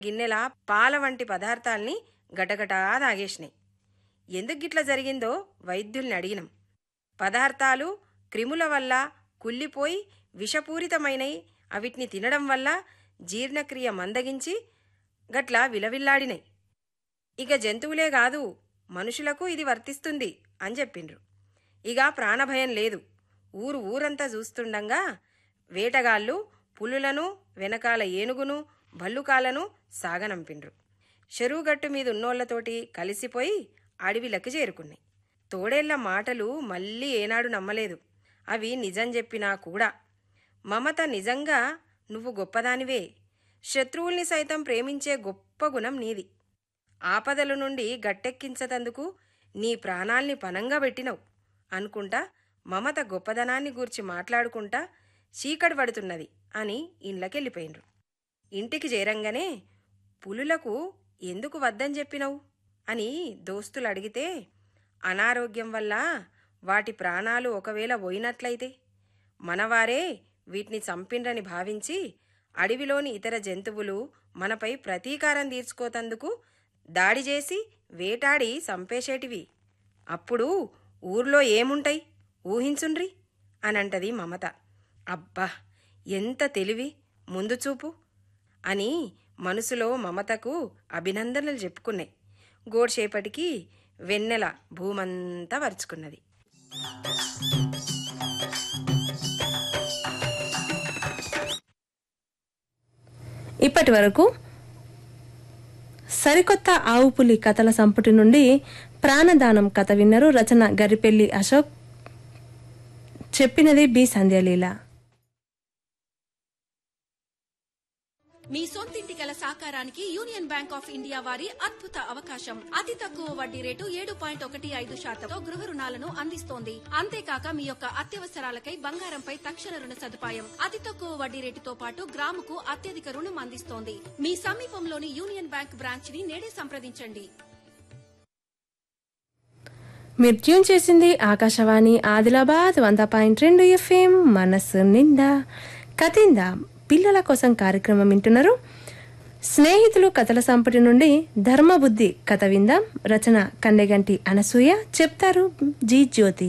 గిన్నెల పాల వంటి పదార్థాల్ని గటగటా తాగేసినాయి ఎందుకు గిట్ల జరిగిందో వైద్యుల్ని అడిగినాం పదార్థాలు క్రిముల వల్ల కుళ్ళిపోయి విషపూరితమైనవి అవిటిని తినడం వల్ల జీర్ణక్రియ మందగించి గట్ల విలవిల్లాడినాయి ఇక జంతువులే కాదు మనుషులకు ఇది వర్తిస్తుంది అని చెప్పిండ్రు ఇక ప్రాణభయం లేదు ఊరు ఊరంతా చూస్తుండగా వేటగాళ్ళు పులులను వెనకాల ఏనుగును భల్లుకాలను సాగనంపిండ్రు చెరువుగట్టు మీద ఉన్నోళ్లతోటి కలిసిపోయి అడవిలకు చేరుకున్నాయి తోడేళ్ల మాటలు మళ్ళీ ఏనాడు నమ్మలేదు అవి నిజం చెప్పినా కూడా మమత నిజంగా నువ్వు గొప్పదానివే శత్రువుల్ని సైతం ప్రేమించే గొప్ప గుణం నీది ఆపదల నుండి గట్టెక్కించతందుకు నీ ప్రాణాల్ని పనంగా పెట్టినవు అనుకుంటా మమత గొప్పదనాన్ని గూర్చి మాట్లాడుకుంటా చీకటి పడుతున్నది అని ఇండ్లకెళ్ళిపోయిండ్రు ఇంటికి చేరంగానే పులులకు ఎందుకు వద్దని చెప్పినవు అని దోస్తులు అడిగితే అనారోగ్యం వల్ల వాటి ప్రాణాలు ఒకవేళ పోయినట్లయితే మనవారే వీటిని చంపిండ్రని భావించి అడవిలోని ఇతర జంతువులు మనపై ప్రతీకారం తీర్చుకోతందుకు దాడి చేసి వేటాడి చంపేసేటివి అప్పుడు ఊర్లో ఏముంటాయి ఊహించుండ్రి అనంటది మమత అబ్బా ఎంత తెలివి ముందు చూపు అని మనసులో మమతకు అభినందనలు చెప్పుకున్నాయి గోడ్సేపటికి వెన్నెల భూమంతా వరుచుకున్నది ఇప్పటి వరకు సరికొత్త ఆవు పులి కథల సంపుటి నుండి ప్రాణదానం కథ విన్నరు రచన గరిపెల్లి అశోక్ చెప్పినది బి సంధ్యలీల మీ సొంతింటి కల సాకారానికి యూనియన్ బ్యాంక్ ఆఫ్ ఇండియా వారి అద్భుత అవకాశం అతి తక్కువ వడ్డీ రేటు ఏడు పాయింట్ ఒకటి ఐదు శాతంతో గృహ రుణాలను అందిస్తోంది అంతేకాక మీ యొక్క అత్యవసరాలకై బంగారంపై తక్షణ రుణ సదుపాయం అతి తక్కువ వడ్డీ రేటుతో పాటు గ్రాముకు అత్యధిక రుణం అందిస్తోంది మీ సమీపంలోని యూనియన్ బ్యాంక్ బ్రాంచ్ ని నేడే సంప్రదించండి మీరు ట్యూన్ చేసింది ఆకాశవాణి ఆదిలాబాద్ వంద పాయింట్ రెండు ఎఫ్ఎం మనస్సు నిండా కథిందా పిల్లల కోసం కార్యక్రమం వింటున్నారు స్నేహితులు కథల సంపటి నుండి ధర్మబుద్ధి కథ విందాం రచన కన్నెగంటి అనసూయ చెప్తారు జీ జ్యోతి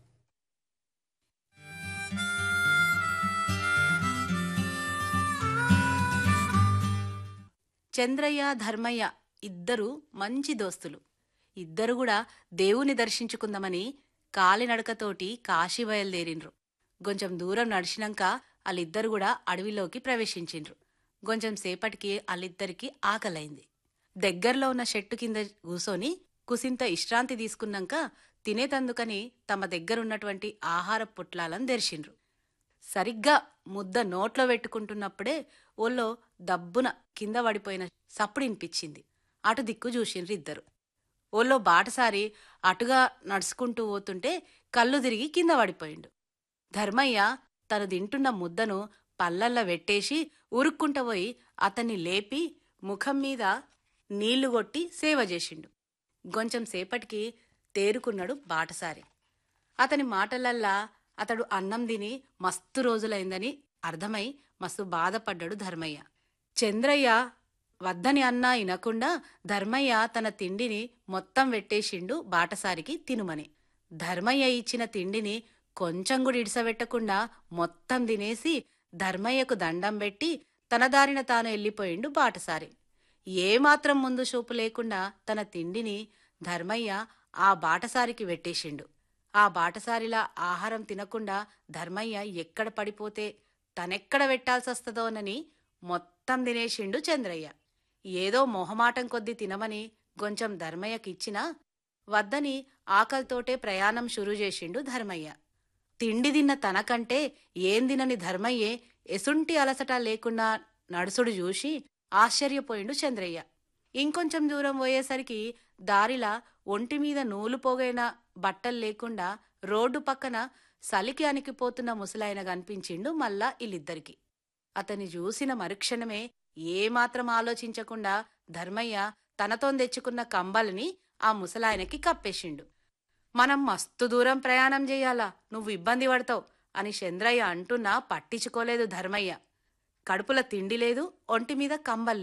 చంద్రయ్య ధర్మయ్య ఇద్దరు మంచి దోస్తులు ఇద్దరు కూడా దేవుని దర్శించుకుందామని కాలినడకతోటి కాశీ బయలుదేరిండ్రు కొంచెం దూరం నడిచినాక వాళ్ళిద్దరు కూడా అడవిలోకి ప్రవేశించిండ్రు కొంచెం సేపటికి వాళ్ళిద్దరికి ఆకలైంది దగ్గరలో ఉన్న చెట్టు కింద కూసోని కుసింత విశ్రాంతి తీసుకున్నాక తినేతందుకని తమ దగ్గరున్నటువంటి ఆహార పొట్లాలను తెరిచిండ్రు సరిగ్గా ముద్ద నోట్లో పెట్టుకుంటున్నప్పుడే ఓళ్ళో దబ్బున కింద పడిపోయిన సప్పుడు వినిపించింది అటు దిక్కు చూసిండ్రు ఇద్దరు ఓళ్ళో బాటసారి అటుగా నడుచుకుంటూ పోతుంటే కళ్ళు తిరిగి కింద పడిపోయిండు ధర్మయ్య తను తింటున్న ముద్దను పల్లల్లో వెట్టేసి ఉరుక్కుంట పోయి అతన్ని లేపి ముఖం మీద నీళ్లు కొట్టి సేవ చేసిండు కొంచెం సేపటికి తేరుకున్నాడు బాటసారి అతని మాటలల్లా అతడు అన్నం తిని మస్తు రోజులైందని అర్థమై మస్తు బాధపడ్డాడు ధర్మయ్య చంద్రయ్య వద్దని అన్నా ఇనకుండా ధర్మయ్య తన తిండిని మొత్తం వెట్టేసిండు బాటసారికి తినుమని ధర్మయ్య ఇచ్చిన తిండిని కొంచెం కూడా ఇడిసబెట్టకుండా మొత్తం తినేసి ధర్మయ్యకు దండం పెట్టి తన దారిన తాను వెళ్ళిపోయిండు బాటసారి ఏమాత్రం ముందు చూపు లేకుండా తన తిండిని ధర్మయ్య ఆ బాటసారికి వెట్టేసిండు ఆ బాటసారిలా ఆహారం తినకుండా ధర్మయ్య ఎక్కడ పడిపోతే తనెక్కడ వెట్టాల్సొస్తదోనని మొత్తం తినేసిండు చంద్రయ్య ఏదో మొహమాటం కొద్దీ తినమని కొంచెం ధర్మయ్యకిచ్చినా వద్దని ఆకలితోటే ప్రయాణం షురూ చేసిండు ధర్మయ్య తిండి తిన్న తనకంటే ఏం తినని ధర్మయ్యే ఎసుంటి అలసట లేకుండా నడుసుడు చూసి ఆశ్చర్యపోయిండు చంద్రయ్య ఇంకొంచెం దూరం పోయేసరికి దారిలా ఒంటి మీద నూలు పోగైన బట్టలు లేకుండా రోడ్డు పక్కన సలికి అణికిపోతున్న ముసలాయన కనిపించిండు మళ్ళా వీళ్ళిద్దరికి అతని చూసిన మరుక్షణమే ఏమాత్రం ఆలోచించకుండా ధర్మయ్య తనతో తెచ్చుకున్న కంబలిని ఆ ముసలాయనకి కప్పేసిండు మనం మస్తు దూరం ప్రయాణం చెయ్యాలా నువ్వు ఇబ్బంది పడతావు అని చంద్రయ్య అంటున్నా పట్టించుకోలేదు ధర్మయ్య కడుపుల తిండి లేదు ఒంటి మీద కంబల్ లేదు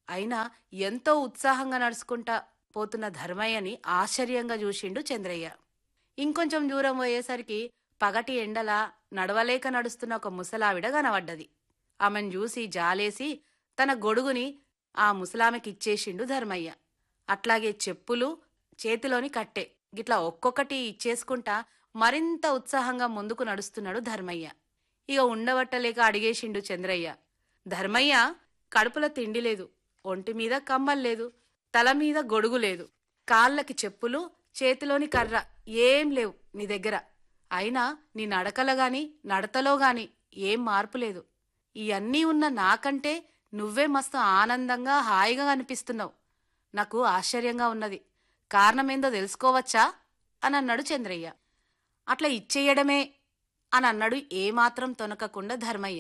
అయినా ఎంతో ఉత్సాహంగా నడుచుకుంటా పోతున్న ధర్మయ్యని ఆశ్చర్యంగా చూసిండు చంద్రయ్య ఇంకొంచెం దూరం పోయేసరికి పగటి ఎండలా నడవలేక నడుస్తున్న ఒక ముసలావిడ కనబడ్డది ఆమెను చూసి జాలేసి తన గొడుగుని ఆ ముసలామెకిచ్చేసిండు ధర్మయ్య అట్లాగే చెప్పులు చేతిలోని కట్టె గిట్లా ఒక్కొక్కటి ఇచ్చేసుకుంటా మరింత ఉత్సాహంగా ముందుకు నడుస్తున్నాడు ధర్మయ్య ఇక ఉండబట్టలేక అడిగేసిండు చంద్రయ్య ధర్మయ్య కడుపులో తిండి లేదు ఒంటి మీద కమ్మలు లేదు తల మీద గొడుగు లేదు కాళ్ళకి చెప్పులు చేతిలోని కర్ర ఏం లేవు నీ దగ్గర అయినా నీ నడకలో గాని నడతలో గాని ఏం మార్పు లేదు ఇవన్నీ ఉన్న నాకంటే నువ్వే మస్తు ఆనందంగా హాయిగా అనిపిస్తున్నావు నాకు ఆశ్చర్యంగా ఉన్నది కారణమేందో తెలుసుకోవచ్చా అని అన్నాడు చంద్రయ్య అట్లా ఇచ్చేయడమే అని అన్నాడు ఏమాత్రం తొనకకుండా ధర్మయ్య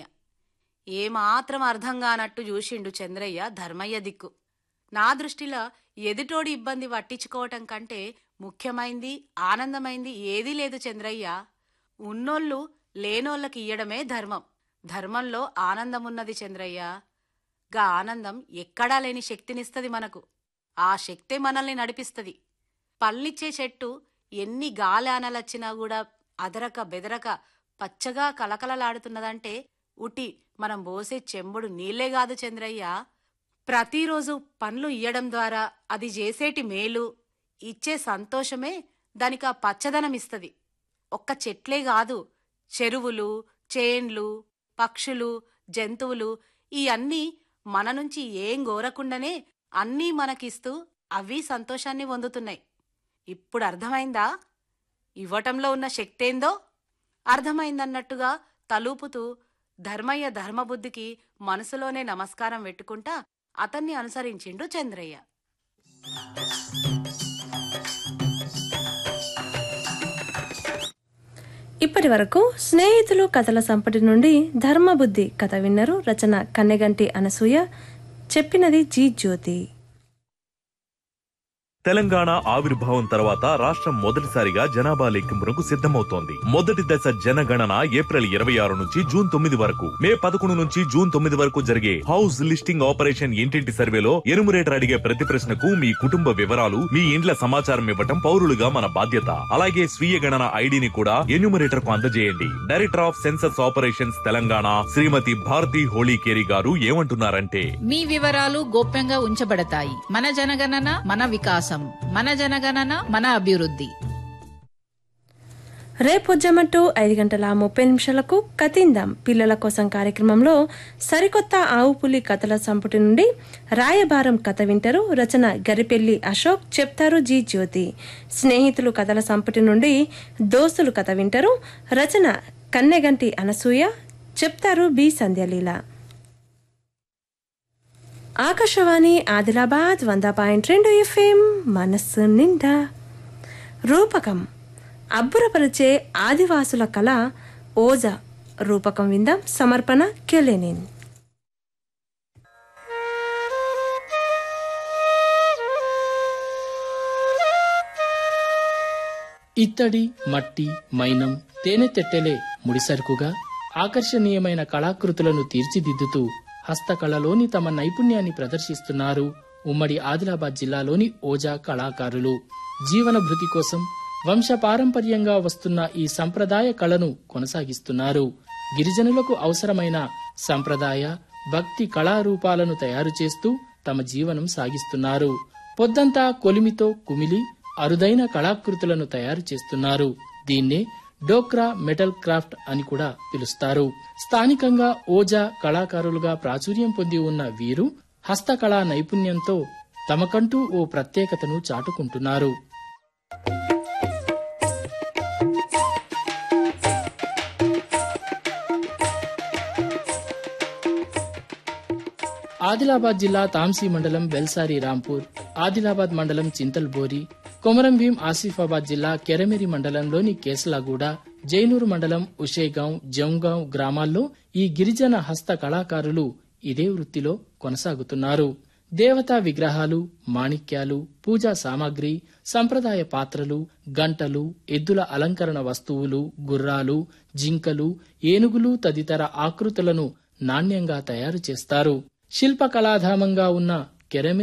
ఏమాత్రం అర్థం కానట్టు చూసిండు చంద్రయ్య ధర్మయ్య దిక్కు నా దృష్టిలో ఎదుటోడి ఇబ్బంది పట్టించుకోవటం కంటే ముఖ్యమైంది ఆనందమైంది ఏదీ లేదు చంద్రయ్య ఉన్నోళ్ళు లేనోళ్ళకి ఇయ్యడమే ధర్మం ధర్మంలో ఆనందమున్నది చంద్రయ్య గా ఆనందం ఎక్కడా లేని శక్తినిస్తది మనకు ఆ శక్తే మనల్ని నడిపిస్తది పళ్ళిచ్చే చెట్టు ఎన్ని గాలానలొచ్చినా కూడా అదరక బెదరక పచ్చగా కలకలలాడుతున్నదంటే ఉటి మనం పోసే చెంబుడు నీళ్లే కాదు చంద్రయ్య ప్రతిరోజు పండ్లు ఇయ్యడం ద్వారా అది చేసేటి మేలు ఇచ్చే సంతోషమే దానికి ఆ పచ్చదనం ఇస్తది ఒక్క చెట్లే కాదు చెరువులు చేన్లు పక్షులు జంతువులు ఈ అన్నీ మన నుంచి ఏం గోరకుండానే అన్నీ మనకిస్తూ అవి సంతోషాన్ని పొందుతున్నాయి ఇప్పుడు అర్థమైందా ఇవ్వటంలో ఉన్న శక్తేందో అర్థమైందన్నట్టుగా తలూపుతూ ధర్మయ్య ధర్మబుద్ధికి మనసులోనే నమస్కారం పెట్టుకుంటా అతన్ని అనుసరించిండు చంద్రయ్య ఇప్పటి వరకు స్నేహితులు కథల సంపటి నుండి ధర్మబుద్ధి కథ విన్నరు రచన కన్నెగంటి అనసూయ చెప్పినది జీ జ్యోతి తెలంగాణ ఆవిర్భావం తర్వాత రాష్ట్రం మొదటిసారిగా జనాభా లెక్కింపునకు సిద్ధమవుతోంది మొదటి దశ జనగణన ఏప్రిల్ ఇరవై ఆరు నుంచి జూన్ తొమ్మిది వరకు మే పదకొండు నుంచి జూన్ తొమ్మిది వరకు జరిగే హౌస్ లిస్టింగ్ ఆపరేషన్ ఇంటింటి సర్వేలో ఎనుమరేటర్ అడిగే ప్రతి ప్రశ్నకు మీ కుటుంబ వివరాలు మీ ఇండ్ల సమాచారం ఇవ్వటం పౌరులుగా మన బాధ్యత అలాగే స్వీయ గణన ఐడిని కూడా ఎన్యూమరేటర్ కు అందజేయండి director of census operations Telangana Shrimati Bharathi Holikeri garu ఏమంటున్నారంటే మీ వివరాలు గోప్యంగా ఉంచబడతాయి మన జనగణన మన వికాసం మన జనగణన మన అభివృద్ధి రేపొజ్జమట్టు ఐదు గంటల ముప్పై నిమిషాలకు కతిందాం పిల్లల కోసం కార్యక్రమంలో సరికొత్త ఆవు పులి కథల సంపుటి నుండి రాయబారం కథ వింటారు రచన గరిపెల్లి అశోక్ చెప్తారు జీ జ్యోతి స్నేహితులు కథల సంపుటి నుండి దోస్తులు కథ వింటారు రచన కన్నెగంటి అనసూయ చెప్తారు బి సంధ్యలీల ఆకాశవాణి ఆదిలాబాద్ వంద పాయింట్ రెండు ఎఫ్ఎం మనస్సు నిండా రూపకం అబ్బురపరిచే ఆదివాసుల కళ ఓజ రూపకం విందాం సమర్పణ కెలెనిన్ ఇత్తడి మట్టి మైనం తేనె తెట్టెలే ముడిసరుకుగా ఆకర్షణీయమైన కళాకృతులను తీర్చిదిద్దుతూ హస్తకళలోని తమ నైపుణ్యాన్ని ప్రదర్శిస్తున్నారు ఉమ్మడి ఆదిలాబాద్ జిల్లాలోని ఓజా కళాకారులు జీవన భృతి కోసం వంశపారంపర్యంగా వస్తున్న ఈ సంప్రదాయ కళను కొనసాగిస్తున్నారు గిరిజనులకు అవసరమైన సంప్రదాయ భక్తి కళారూపాలను తయారు చేస్తూ తమ జీవనం సాగిస్తున్నారు పొద్దంతా కొలిమితో కుమిలి అరుదైన కళాకృతులను తయారు చేస్తున్నారు దీన్నే డోక్రా మెటల్ క్రాఫ్ట్ అని కూడా పిలుస్తారు స్థానికంగా ఓజా కళాకారులుగా ప్రాచుర్యం పొంది ఉన్న వీరు హస్తకళా నైపుణ్యంతో తమకంటూ ఓ ప్రత్యేకతను చాటుకుంటున్నారు ఆదిలాబాద్ జిల్లా తాంసీ మండలం బెల్సారి రాంపూర్ ఆదిలాబాద్ మండలం చింతల్బోరి కొమరం భీం ఆసిఫాబాద్ జిల్లా కెరమెరి మండలంలోని కేసలాగూడ జైనూరు మండలం ఉషేగాం జంగాం గ్రామాల్లో ఈ గిరిజన హస్త కళాకారులు ఇదే వృత్తిలో కొనసాగుతున్నారు దేవతా విగ్రహాలు మాణిక్యాలు పూజా సామాగ్రి సంప్రదాయ పాత్రలు గంటలు ఎద్దుల అలంకరణ వస్తువులు గుర్రాలు జింకలు ఏనుగులు తదితర ఆకృతులను నాణ్యంగా తయారు చేస్తారు శిల్ప కళాధామంగా ఉన్న కెరమెరి